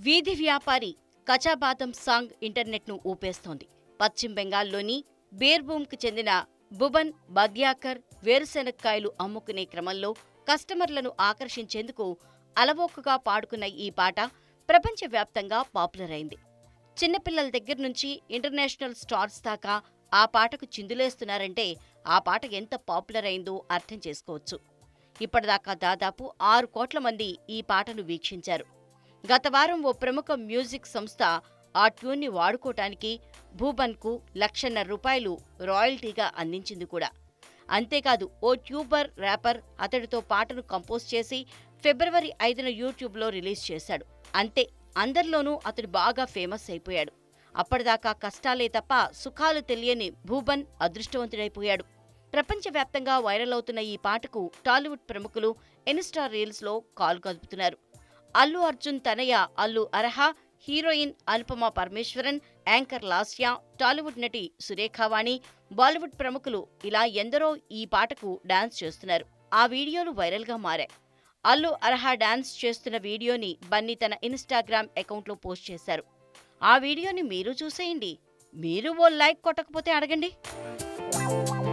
వీధి వ్యాపారి కచాబాదం సాంగ్ ఇంటర్నెట్ను ఊపేస్తోంది పశ్చిమ బెంగాల్లోని బేర్భూమ్కు చెందిన బుబన్ బద్యాకర్ వేరుశెనక్కాయలు అమ్ముకునే క్రమంలో కస్టమర్లను ఆకర్షించేందుకు అలవోకగా పాడుకున్న ఈ పాట ప్రపంచవ్యాప్తంగా పాపులర్ అయింది చిన్నపిల్లల దగ్గర నుంచి ఇంటర్నేషనల్ స్టార్స్ దాకా ఆ పాటకు చిందులేస్తున్నారంటే ఆ పాట ఎంత పాపులర్ అయిందో అర్థం చేసుకోవచ్చు ఇప్పటిదాకా దాదాపు ఆరు కోట్ల మంది ఈ పాటను వీక్షించారు గత వారం ఓ ప్రముఖ మ్యూజిక్ సంస్థ ఆ ట్యూన్ని వాడుకోవటానికి భూబన్కు లక్షన్నర రూపాయలు రాయల్టీగా అందించింది కూడా అంతేకాదు ఓ ట్యూబర్ ర్యాపర్ అతడితో పాటను కంపోజ్ చేసి ఫిబ్రవరి ఐదున యూట్యూబ్లో రిలీజ్ చేశాడు అంతే అందరిలోనూ అతడు బాగా ఫేమస్ అయిపోయాడు అప్పటిదాకా కష్టాలే తప్ప సుఖాలు తెలియని భూబన్ అదృష్టవంతుడైపోయాడు ప్రపంచవ్యాప్తంగా వైరల్ అవుతున్న ఈ పాటకు టాలీవుడ్ ప్రముఖులు ఇన్స్టా రీల్స్లో కాలు కదుపుతున్నారు అల్లు అర్జున్ తనయ అల్లు అర్హ హీరోయిన్ అనుపమ పరమేశ్వరన్ యాంకర్ లాస్యా టాలీవుడ్ నటి సురేఖావాణి బాలీవుడ్ ప్రముఖులు ఇలా ఎందరో ఈ పాటకు డాన్స్ చేస్తున్నారు ఆ వీడియోలు వైరల్గా మారాయి అల్లు అర్హ డాన్స్ చేస్తున్న వీడియోని బన్నీ తన ఇన్స్టాగ్రామ్ అకౌంట్లో పోస్ట్ చేశారు ఆ వీడియోని మీరు చూసేయండి మీరు ఓ లైక్ కొట్టకపోతే అడగండి